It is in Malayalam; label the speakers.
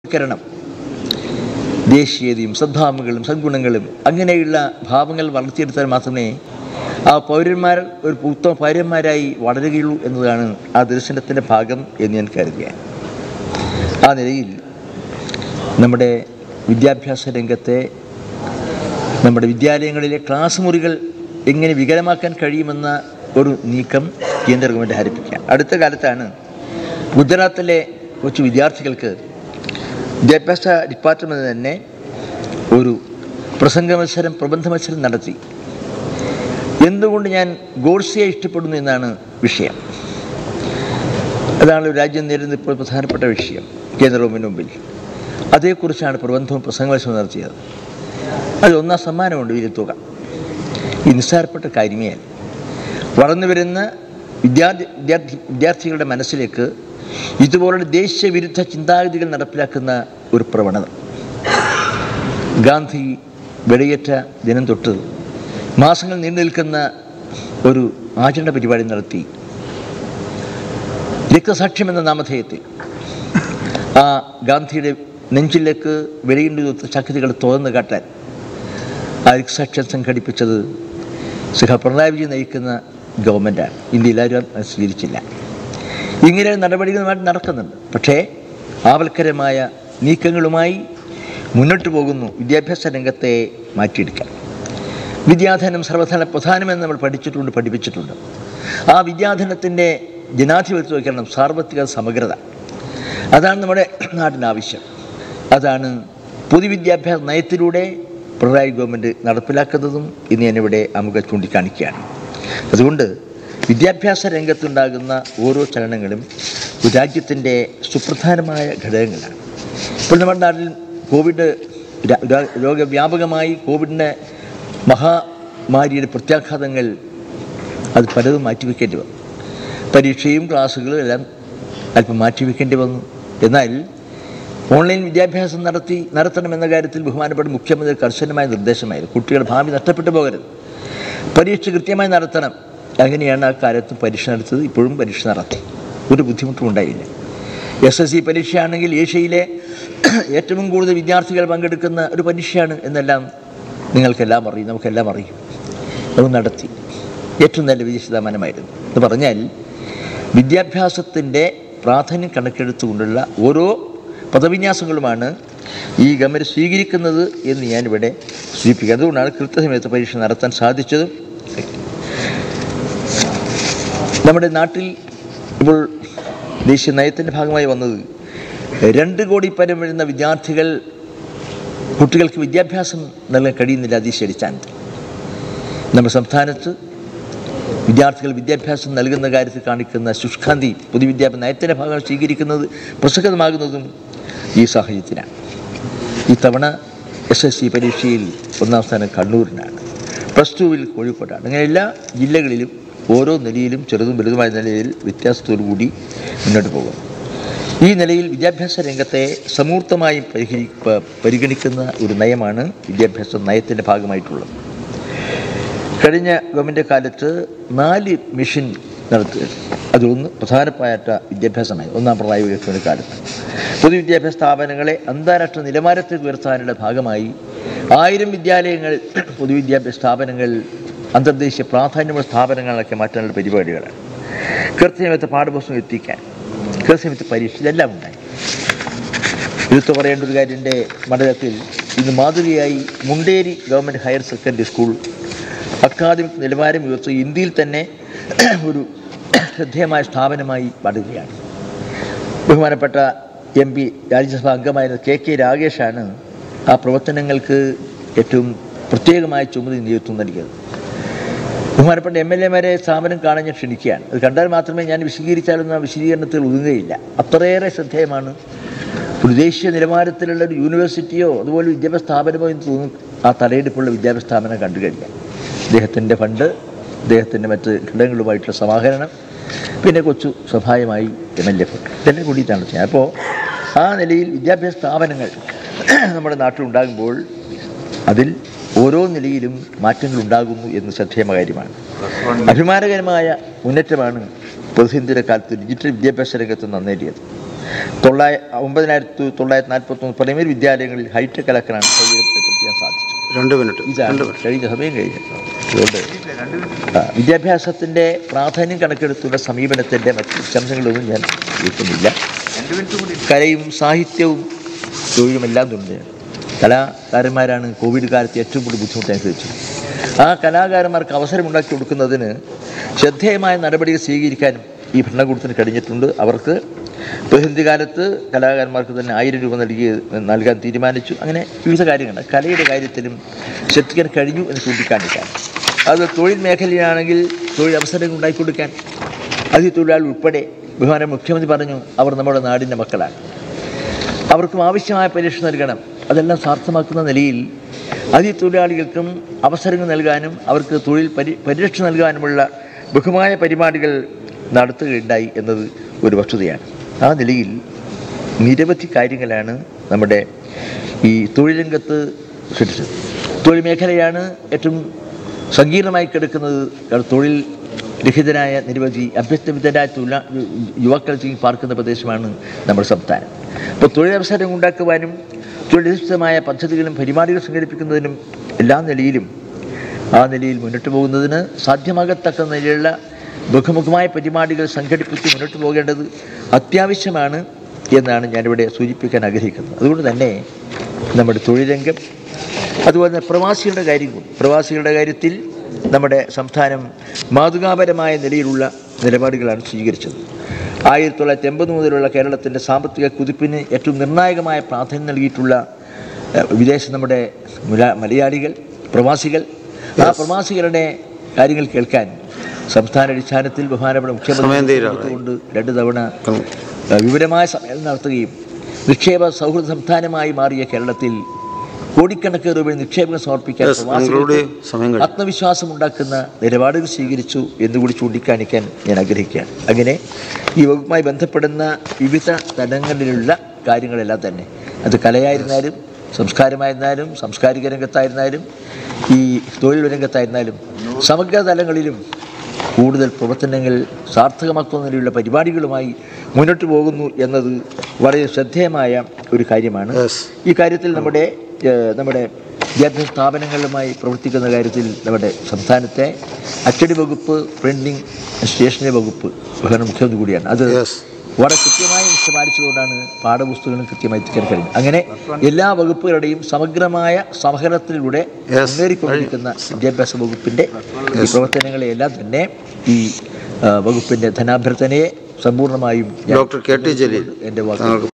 Speaker 1: ണം ദേശീയതയും സദ്ഭാവങ്ങളും സദ്ഗുണങ്ങളും അങ്ങനെയുള്ള ഭാവങ്ങൾ വളർത്തിയെടുത്താൽ മാത്രമേ ആ പൗരന്മാർ ഒരു ഉത്തമ പൗരന്മാരായി വളരുകയുള്ളൂ എന്നതാണ് ആ ദർശനത്തിൻ്റെ ഭാഗം എന്ന് ഞാൻ കരുതുകയാണ് ആ നിലയിൽ നമ്മുടെ വിദ്യാഭ്യാസ രംഗത്തെ നമ്മുടെ വിദ്യാലയങ്ങളിലെ ക്ലാസ് മുറികൾ എങ്ങനെ വികലമാക്കാൻ കഴിയുമെന്ന ഒരു നീക്കം കേന്ദ്ര ഗവൺമെൻറ് ആരംഭിക്കുക അടുത്ത കാലത്താണ് ഗുജറാത്തിലെ കൊച്ചു വിദ്യാർത്ഥികൾക്ക് വിദ്യാഭ്യാസ ഡിപ്പാർട്ട്മെൻറ്റ് തന്നെ ഒരു പ്രസംഗ മത്സരം പ്രബന്ധ മത്സരം നടത്തി എന്തുകൊണ്ട് ഞാൻ ഗോഡ്സയെ ഇഷ്ടപ്പെടുന്നു എന്നാണ് വിഷയം അതാണ് രാജ്യം നേരിടുന്ന ഇപ്പോൾ പ്രധാനപ്പെട്ട വിഷയം കേന്ദ്ര ഗവൺമെൻറ് മുമ്പിൽ അതേക്കുറിച്ചാണ് പ്രബന്ധവും പ്രസംഗ മത്സരം നടത്തിയത് അതിൽ ഒന്നാം സമ്മാനമുണ്ട് വലിയ തുക ഈ നിസ്സാരപ്പെട്ട കാര്യമേ അല്ല വളർന്നു വരുന്ന വിദ്യാർത്ഥി വിദ്യാർത്ഥി വിദ്യാർത്ഥികളുടെ മനസ്സിലേക്ക് ഇതുപോലുള്ള ദേശീയവിരുദ്ധ ചിന്താഗതികൾ നടപ്പിലാക്കുന്ന ഒരു പ്രവണത ഗാന്ധി വെടിയേറ്റ ദിനം തൊട്ട് മാസങ്ങൾ നീണ്ടു നിൽക്കുന്ന ഒരു ആചരണ പരിപാടി നടത്തി രക്തസാക്ഷ്യം എന്ന നാമധേയത്തിൽ ആ ഗാന്ധിയുടെ നെഞ്ചിലേക്ക് വെടിയുണ്ട് ശക്തികൾ തുറന്നു കാട്ടാൻ ആ രക്തസാക്ഷ്യം സംഘടിപ്പിച്ചത് സുഖ പിണറായി വിജയൻ നയിക്കുന്ന ഗവൺമെൻറ്റാണ് ഇന്ത്യയിൽ ആരും അത് സ്വീകരിച്ചില്ല ഇങ്ങനെ നടപടികളുമായിട്ട് നടക്കുന്നുണ്ട് പക്ഷേ ആവൽക്കരമായ നീക്കങ്ങളുമായി മുന്നോട്ട് പോകുന്നു വിദ്യാഭ്യാസ രംഗത്തെ മാറ്റിയെടുക്കാൻ വിദ്യാധനം സർവധന പ്രധാനമെന്ന് നമ്മൾ പഠിച്ചിട്ടുണ്ട് പഠിപ്പിച്ചിട്ടുണ്ട് ആ വിദ്യാധനത്തിൻ്റെ ജനാധിപത്യവൽക്കരണം സാർവത്രിക സമഗ്രത അതാണ് നമ്മുടെ നാടിന് ആവശ്യം അതാണ് പൊതുവിദ്യാഭ്യാസ നയത്തിലൂടെ പിണറായി ഗവൺമെൻറ് നടപ്പിലാക്കുന്നതും ഇന്ന് ഞാനിവിടെ നമുക്ക് ചൂണ്ടിക്കാണിക്കുകയാണ് അതുകൊണ്ട് വിദ്യാഭ്യാസ രംഗത്തുണ്ടാകുന്ന ഓരോ ചലനങ്ങളും ഒരു രാജ്യത്തിൻ്റെ സുപ്രധാനമായ ഘടകങ്ങളാണ് ഇപ്പോൾ നമ്മുടെ നാട്ടിൽ കോവിഡ് ര- ര- രോഗവ്യാപകമായി കോവിഡിൻ്റെ മഹാമാരിയുടെ പ്രത്യാഘാതങ്ങൾ അത് പലതും മാറ്റിവെക്കേണ്ടി വന്നു പരീക്ഷയും ക്ലാസ്സുകളും എല്ലാം അല്പം മാറ്റിവെക്കേണ്ടി വന്നു എന്നാൽ ഓൺലൈൻ വിദ്യാഭ്യാസം നടത്തി നടത്തണമെന്ന കാര്യത്തിൽ ബഹുമാനപ്പെട്ട മുഖ്യമന്ത്രി കർശനമായ നിർദ്ദേശമായിരുന്നു കുട്ടികളുടെ ഭാവി നഷ്ടപ്പെട്ടു പോകരുത് പരീക്ഷ കൃത്യമായി നടത്തണം അങ്ങനെയാണ് ആ കാലത്ത് പരീക്ഷ നടത്തത് ഇപ്പോഴും പരീക്ഷ നടത്തി ഒരു ബുദ്ധിമുട്ടും ഉണ്ടായില്ല എസ് എസ് സി പരീക്ഷയാണെങ്കിൽ ഏഷ്യയിലെ ഏറ്റവും കൂടുതൽ വിദ്യാർത്ഥികൾ പങ്കെടുക്കുന്ന ഒരു പരീക്ഷയാണ് എന്നെല്ലാം നിങ്ങൾക്കെല്ലാം അറിയും നമുക്കെല്ലാം അറിയും അത് നടത്തി ഏറ്റവും നല്ല വിജയ ശതമാനമായിരുന്നു എന്ന് പറഞ്ഞാൽ വിദ്യാഭ്യാസത്തിൻ്റെ പ്രാധാന്യം കണക്കെടുത്തുകൊണ്ടുള്ള ഓരോ പദവിന്യാസങ്ങളുമാണ് ഈ ഗവൺമെൻറ് സ്വീകരിക്കുന്നത് എന്ന് ഞാനിവിടെ സൂചിപ്പിക്കുക അതുകൊണ്ടാണ് കൃത്യസമയത്ത് പരീക്ഷ നടത്താൻ സാധിച്ചതും നമ്മുടെ നാട്ടിൽ ഇപ്പോൾ ദേശീയ നയത്തിൻ്റെ ഭാഗമായി വന്നത് രണ്ട് കോടി പരം വരുന്ന വിദ്യാർത്ഥികൾ കുട്ടികൾക്ക് വിദ്യാഭ്യാസം നൽകാൻ കഴിയുന്നില്ല അതീശ അടിസ്ഥാനത്തിൽ നമ്മുടെ സംസ്ഥാനത്ത് വിദ്യാർത്ഥികൾ വിദ്യാഭ്യാസം നൽകുന്ന കാര്യത്തിൽ കാണിക്കുന്ന ശുഷ്കാന്തി പൊതുവിദ്യാഭ്യാസ നയത്തിൻ്റെ ഭാഗം സ്വീകരിക്കുന്നത് പ്രസക്തമാകുന്നതും ഈ സാഹചര്യത്തിലാണ് ഇത്തവണ എസ് എസ് സി പരീക്ഷയിൽ ഒന്നാം സ്ഥാനം കണ്ണൂരിനാണ് പ്ലസ് ടുവിൽ കോഴിക്കോട്ടാണ് അങ്ങനെ എല്ലാ ജില്ലകളിലും ഓരോ നിലയിലും ചെറുതും വലുതുമായ നിലയിൽ വ്യത്യാസത്തോടു കൂടി മുന്നോട്ട് പോകും ഈ നിലയിൽ വിദ്യാഭ്യാസ രംഗത്തെ സമൂർത്തമായി പരിഹരി പ- പരിഗണിക്കുന്ന ഒരു നയമാണ് വിദ്യാഭ്യാസ നയത്തിൻ്റെ ഭാഗമായിട്ടുള്ളത് കഴിഞ്ഞ ഗവൺമെൻറ് കാലത്ത് നാല് മിഷൻ നടത്തുക അതിലൊന്ന് പ്രധാനപ്പെട്ട വിദ്യാഭ്യാസമായി ഒന്നാം പിണറായി വിജയൻ്റെ കാലത്ത് പൊതുവിദ്യാഭ്യാസ സ്ഥാപനങ്ങളെ അന്താരാഷ്ട്ര നിലവാരത്തിൽ ഉയർത്താനുള്ള ഭാഗമായി ആയിരം വിദ്യാലയങ്ങൾ പൊതുവിദ്യാഭ്യാസ സ്ഥാപനങ്ങൾ അന്തർദേശീയ പ്രാധാന്യമുള്ള സ്ഥാപനങ്ങളൊക്കെ മാറ്റാനുള്ള പരിപാടികളാണ് കൃത്യസമയത്ത് പാഠപുസ്തകം എത്തിക്കാൻ കൃത്യസമയത്ത് പരീക്ഷ ഇതെല്ലാം ഉണ്ടായി എടുത്തു പറയേണ്ട ഒരു കാര്യൻ്റെ മണ്ഡലത്തിൽ ഇന്ന് മാതൃകയായി Munderi government higher secondary school academic നിലവാരം ഉയർത്തി ഇന്ത്യയിൽ തന്നെ ഒരു ശ്രദ്ധേയമായ സ്ഥാപനമായി മാറുകയാണ് ബഹുമാനപ്പെട്ട എം പി രാജ്യസഭാ അംഗമായിരുന്ന കെ കെ രാഗേഷാണ് ആ പ്രവർത്തനങ്ങൾക്ക് ഏറ്റവും പ്രത്യേകമായ ചുമതല നേതൃത്വം നൽകിയത് ബഹുമാനപ്പെട്ട എം എൽ എമാരെ സ്ഥാപനം കാണാൻ ഞാൻ ക്ഷണിക്കുകയാണ് അത് കണ്ടാൽ മാത്രമേ ഞാൻ വിശദീകരിച്ചാലൊന്നും ആ വിശദീകരണത്തിൽ ഒതുങ്ങുകയില്ല അത്രയേറെ ശ്രദ്ധേയമാണ് ഒരു ദേശീയ നിലവാരത്തിലുള്ള ഒരു യൂണിവേഴ്സിറ്റിയോ അതുപോലെ വിദ്യാഭ്യാസ സ്ഥാപനമോ എന്ന് തോന്നും ആ തലയെടുപ്പുള്ള വിദ്യാഭ്യാസ സ്ഥാപനം കണ്ടു കഴിഞ്ഞാൽ അദ്ദേഹത്തിൻ്റെ ഫണ്ട് അദ്ദേഹത്തിൻ്റെ മറ്റ് ഘടകങ്ങളുമായിട്ടുള്ള സമാഹരണം പിന്നെ കൊച്ചു സഹായമായി എം എൽ എ ഫണ്ട് ഇതെല്ലാം കൂടിയിട്ടാണ് ചെയ്യുന്നത് അപ്പോൾ ആ നിലയിൽ വിദ്യാഭ്യാസ സ്ഥാപനങ്ങൾ നമ്മുടെ നാട്ടിലുണ്ടാകുമ്പോൾ അതിൽ ഓരോ നിലയിലും മാറ്റങ്ങൾ ഉണ്ടാകുന്നു എന്ന് ശ്രദ്ധേയമായ കാര്യമാണ് അഭിമാനകരമായ മുന്നേറ്റമാണ് പ്രതിസന്ധിയുടെ കാലത്ത് ഡിജിറ്റൽ വിദ്യാഭ്യാസ രംഗത്ത് നന്നേറിയത് തൊള്ളായി ഒമ്പതിനായിരത്തി തൊള്ളായിരത്തി നാൽപ്പത്തി ഒന്ന് പ്രൈമറി വിദ്യാലയങ്ങളിൽ ഹൈടെക് കലക്കലാണ് സൗകര്യം ഏർപ്പെടുത്താൻ സാധിച്ചു
Speaker 2: രണ്ട് മിനിറ്റ് രണ്ട്
Speaker 1: ഇതാണ്
Speaker 2: മിനിറ്റ്
Speaker 1: കഴിഞ്ഞ സമയം കഴിഞ്ഞു അതുകൊണ്ട് ആ, വിദ്യാഭ്യാസത്തിൻ്റെ പ്രാധാന്യം കണക്കെടുത്തുള്ള സമീപനത്തിൻ്റെ മറ്റ് വിശംസങ്ങളൊന്നും ഞാൻ കേൾക്കുന്നില്ല കലയും സാഹിത്യവും തൊഴിലും എല്ലാം ഉണ്ട് കലാകാരന്മാരാണ് കോവിഡ് കാലത്ത് ഏറ്റവും കൂടുതൽ ബുദ്ധിമുട്ട് അനുഭവിച്ചത് ആ കലാകാരന്മാർക്ക് അവസരം ഉണ്ടാക്കി കൊടുക്കുന്നതിന് ശ്രദ്ധേയമായ നടപടികൾ സ്വീകരിക്കാനും ഈ ഭരണകൂടത്തിന് കഴിഞ്ഞിട്ടുണ്ട് അവർക്ക് പ്രതിസന്ധി കാലത്ത് കലാകാരന്മാർക്ക് തന്നെ ആയിരം രൂപ നൽകി നൽകാൻ തീരുമാനിച്ചു അങ്ങനെ വിവിധ കാര്യങ്ങൾ കലയുടെ കാര്യത്തിലും ശ്രദ്ധിക്കാൻ കഴിഞ്ഞു എന്ന് ചൂണ്ടിക്കാണിക്കാൻ അത് തൊഴിൽ മേഖലയാണെങ്കിൽ തൊഴിൽ അവസരങ്ങൾ ഉണ്ടാക്കിക്കൊടുക്കാൻ അതിഥിത്തൊഴിലാളി ഉൾപ്പെടെ ബഹുമാന മുഖ്യമന്ത്രി പറഞ്ഞു അവർ നമ്മുടെ നാടിൻ്റെ മക്കളാണ് അവർക്കും ആവശ്യമായ പരീക്ഷ നൽകണം അതെല്ലാം സാർത്ഥമാക്കുന്ന നിലയിൽ അതിഥിത്തൊഴിലാളികൾക്കും അവസരങ്ങൾ നൽകാനും അവർക്ക് തൊഴിൽ പരി പരിരക്ഷ നൽകാനുമുള്ള ബഹുമായ പരിപാടികൾ നടത്തുകയുണ്ടായി എന്നത് ഒരു വസ്തുതയാണ് ആ നിലയിൽ നിരവധി കാര്യങ്ങളാണ് നമ്മുടെ ഈ തൊഴിൽ രംഗത്ത് സൃഷ്ടിച്ചത് തൊഴിൽ മേഖലയാണ് ഏറ്റവും സങ്കീർണമായി കിടക്കുന്നത് കാരണം തൊഴിൽ രഹിതരായ നിരവധി അഭ്യസ്തവിദ്യരായ തൊഴിലാ യുവാക്കൾ തിങ്ങി പാർക്കുന്ന പ്രദേശമാണ് നമ്മുടെ സംസ്ഥാനം അപ്പോൾ തൊഴിലവസരം ഉണ്ടാക്കുവാനും തൊഴിലധിഷ്ഠിതമായ പദ്ധതികളും പരിപാടികൾ സംഘടിപ്പിക്കുന്നതിനും എല്ലാ നിലയിലും ആ നിലയിൽ മുന്നോട്ട് പോകുന്നതിന് സാധ്യമാകത്തക്ക നിലയിലുള്ള ബഹുമുഖമായ പരിപാടികൾ സംഘടിപ്പിച്ച് മുന്നോട്ട് പോകേണ്ടത് അത്യാവശ്യമാണ് എന്നാണ് ഞാനിവിടെ സൂചിപ്പിക്കാൻ ആഗ്രഹിക്കുന്നത് അതുകൊണ്ട് തന്നെ നമ്മുടെ തൊഴിൽ രംഗം അതുപോലെ തന്നെ പ്രവാസികളുടെ കാര്യം കൂടി. പ്രവാസികളുടെ കാര്യത്തിൽ നമ്മുടെ സംസ്ഥാനം മാതൃകാപരമായ നിലയിലുള്ള നിലപാടുകളാണ് സ്വീകരിച്ചത് ആയിരത്തി തൊള്ളായിരത്തി എൺപത് മുതലുള്ള കേരളത്തിൻ്റെ സാമ്പത്തിക കുതിപ്പിന് ഏറ്റവും നിർണായകമായ പ്രാധാന്യം നൽകിയിട്ടുള്ള ഏഹ്, വിദേശ നമ്മുടെ മുല- മലയാളികൾ പ്രവാസികൾ ആ പ്രവാസികളുടെ കാര്യങ്ങൾ കേൾക്കാൻ സംസ്ഥാന അടിസ്ഥാനത്തിൽ ബഹുമാനപ്പെട്ട
Speaker 2: സമയം
Speaker 1: മുഖ്യമന്ത്രി
Speaker 2: തീരാറായി.
Speaker 1: കൊണ്ട് രണ്ട് തവണ ഏഹ്, വിപുലമായ സമ്മേളനം നടത്തുകയും നിക്ഷേപ സൗഹൃദ സംസ്ഥാനമായി മാറിയ കേരളത്തിൽ കോടിക്കണക്കിന് രൂപ നിക്ഷേപങ്ങൾ സമർപ്പിക്കാൻ
Speaker 2: Yes,
Speaker 1: പ്രവാസികൾക്ക്
Speaker 2: conclude. സമയം കഴിഞ്ഞു.
Speaker 1: ആത്മവിശ്വാസം ഉണ്ടാക്കുന്ന നിലപാടുകൾ സ്വീകരിച്ചു എന്നുകൂടി ചൂണ്ടിക്കാണിക്കാൻ ഞാൻ ആഗ്രഹിക്കുകയാണ് അങ്ങനെ ഈ വകുപ്പുമായി ബന്ധപ്പെടുന്ന വിവിധ തലങ്ങളിലുള്ള കാര്യങ്ങളെല്ലാം തന്നെ അത് കലയായിരുന്നാലും സംസ്കാരമായിരുന്നാലും സാംസ്കാരിക രംഗത്തായിരുന്നാലും ഈ തൊഴിൽ രംഗത്തായിരുന്നാലും സമഗ്ര തലങ്ങളിലും കൂടുതൽ പ്രവർത്തനങ്ങൾ സാർത്ഥകമാക്കുന്നതിനുള്ള പരിപാടികളുമായി മുന്നോട്ട് പോകുന്നു എന്നത് വളരെ ശ്രദ്ധേയമായ ഒരു കാര്യമാണ്
Speaker 2: Yes.
Speaker 1: ഈ കാര്യത്തിൽ നമ്മുടെ ഏഹ്, നമ്മുടെ വിദ്യാഭ്യാസ സ്ഥാപനങ്ങളുമായി പ്രവർത്തിക്കുന്ന കാര്യത്തിൽ നമ്മുടെ സംസ്ഥാനത്തെ അച്ചടി വകുപ്പ് പ്രിന്റിംഗ് സ്റ്റേഷനറി വകുപ്പ് ബഹുമാന മുഖ്യമന്ത്രി കൂടിയാണ് അത്
Speaker 2: Yes.
Speaker 1: വളരെ കൃത്യമായി നിശ്ചയിച്ചുകൊണ്ടാണ് പാഠപുസ്തകങ്ങളും കൃത്യമായി എത്തിക്കാൻ കഴിയും അങ്ങനെ എല്ലാ വകുപ്പുകളുടെയും സമഗ്രമായ സഹകരണത്തിലൂടെ
Speaker 2: Yes.
Speaker 1: മുന്നേറിക്കൊണ്ടിരിക്കുന്ന വിദ്യാഭ്യാസ വകുപ്പിൻ്റെ ഈ പ്രവർത്തനങ്ങളെയെല്ലാം തന്നെ ഈ ആ, വകുപ്പിൻ്റെ ധനാഭ്യർത്ഥനയെ സമ്പൂർണ്ണമായും ഞാൻ
Speaker 2: ഡോക്ടർ കെ ടി ജലീൽ
Speaker 1: എൻ്റെ വാക്കുകൾ
Speaker 2: താങ്കൾക്ക്